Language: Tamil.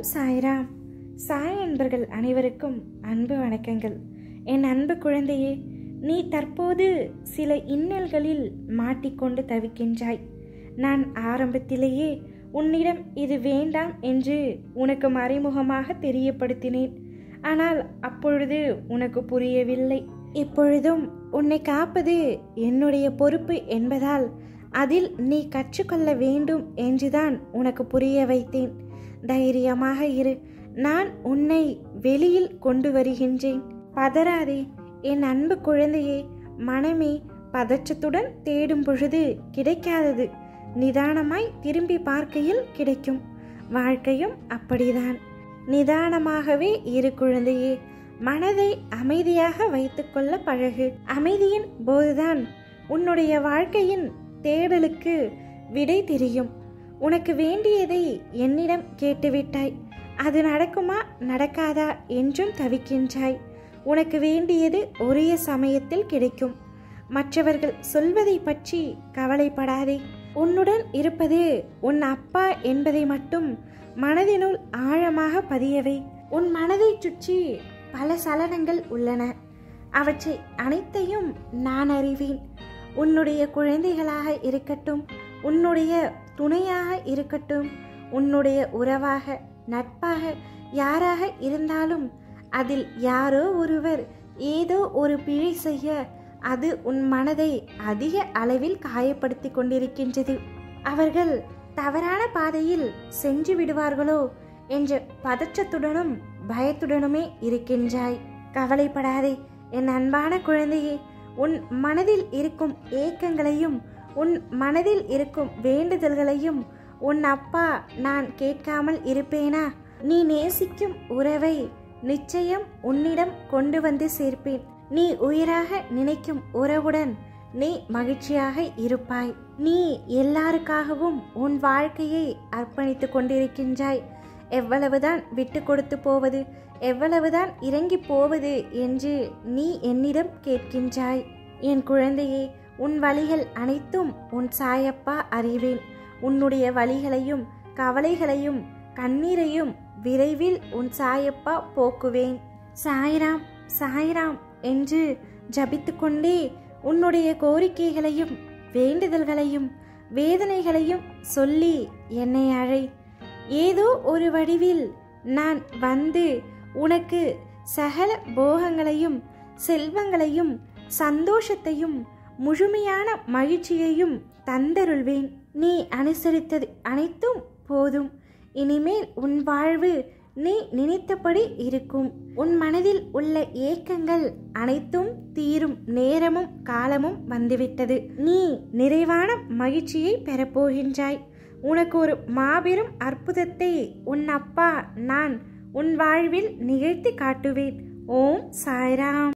ஓம் சாய்ராம் சாய் அன்பர்கள் அனைவருக்கும் அன்பு வணக்கங்கள் என் அன்பு குழந்தையே நீ தற்போது சில இன்னல்களில் மாட்டிக்கொண்டு தவிக்கின்றாய் நான் ஆரம்பத்திலேயே உன்னிடம் இது வேண்டாம் என்று உனக்கு மறைமுகமாக தெரியப்படுத்தினேன் ஆனால் அப்பொழுது உனக்கு புரியவில்லை இப்பொழுதும் உன்னை காப்பது என்னுடைய பொறுப்பு என்பதால் அதில் நீ கற்றுக்கொள்ள வேண்டும் என்றுதான் உனக்கு புரிய வைத்தேன் தைரியமாக இரு நான் உன்னை வெளியில் கொண்டு வருகின்றேன் பதறாதே என் அன்பு குழந்தையே மனமே பதற்றத்துடன் தேடும் பொழுது கிடைக்காதது நிதானமாய் திரும்பி பார்க்கையில் கிடைக்கும் வாழ்க்கையும் அப்படிதான் நிதானமாகவே இரு குழந்தையே மனதை அமைதியாக வைத்துக்கொள்ள பழகு அமைதியின் போதுதான் உன்னுடைய வாழ்க்கையின் தேடலுக்கு விடை தெரியும் உனக்கு வேண்டியதை என்னிடம் கேட்டுவிட்டாய் அது நடக்குமா நடக்காதா என்றும் தவிக்கின்றாய் உனக்கு வேண்டியது ஒரே சமயத்தில் கிடைக்கும் மற்றவர்கள் சொல்வதை பற்றி கவலைப்படாதே உன்னுடன் இருப்பது உன் அப்பா என்பதை மட்டும் மனதினுள் ஆழமாக பதியவை உன் மனதை சுற்றி பல சலனங்கள் உள்ளன அவற்றை அனைத்தையும் நான் அறிவேன் உன்னுடைய குழந்தைகளாக இருக்கட்டும் உன்னுடைய துணையாக இருக்கட்டும் உன்னுடைய உறவாக நட்பாக யாராக இருந்தாலும் அதில் யாரோ ஒருவர் ஏதோ ஒரு பிழை செய்ய அது உன் மனதை அதிக அளவில் காயப்படுத்தி கொண்டிருக்கின்றது அவர்கள் தவறான பாதையில் சென்று விடுவார்களோ என்ற பதற்றத்துடனும் பயத்துடனுமே இருக்கின்றாய் கவலைப்படாதே என் அன்பான குழந்தையே உன் மனதில் இருக்கும் ஏக்கங்களையும் உன் மனதில் இருக்கும் வேண்டுதல்களையும் உன் அப்பா நான் கேட்காமல் இருப்பேனா நீ நேசிக்கும் உறவை நிச்சயம் உன்னிடம் கொண்டு வந்து சேர்ப்பேன் நீ உயிராக நினைக்கும் உறவுடன் நீ மகிழ்ச்சியாக இருப்பாய் நீ எல்லாருக்காகவும் உன் வாழ்க்கையை அர்ப்பணித்துக் கொண்டிருக்கின்றாய் எவ்வளவுதான் விட்டு கொடுத்து போவது எவ்வளவுதான் இறங்கி போவது என்று நீ என்னிடம் கேட்கின்றாய் என் குழந்தையே உன் வழிகள் அனைத்தும் உன் சாயப்பா அறிவேன் உன்னுடைய வழிகளையும் கவலைகளையும் கண்ணீரையும் விரைவில் உன் சாயப்பா போக்குவேன் சாய்ராம் சாய்ராம் என்று ஜபித்துக்கொண்டே உன்னுடைய கோரிக்கைகளையும் வேண்டுதல்களையும் வேதனைகளையும் சொல்லி என்னை அழை ஏதோ ஒரு வடிவில் நான் வந்து உனக்கு சகல போகங்களையும் செல்வங்களையும் சந்தோஷத்தையும் முழுமையான மகிழ்ச்சியையும் தந்தருள்வேன் நீ அனுசரித்தது அனைத்தும் போதும் இனிமேல் உன் வாழ்வு நீ நினைத்தபடி இருக்கும் உன் மனதில் உள்ள ஏக்கங்கள் அனைத்தும் தீரும் நேரமும் காலமும் வந்துவிட்டது நீ நிறைவான மகிழ்ச்சியை பெறப்போகின்றாய் உனக்கு ஒரு மாபெரும் அற்புதத்தை உன் அப்பா நான் உன் வாழ்வில் நிகழ்த்தி காட்டுவேன் ஓம் சாய்ராம்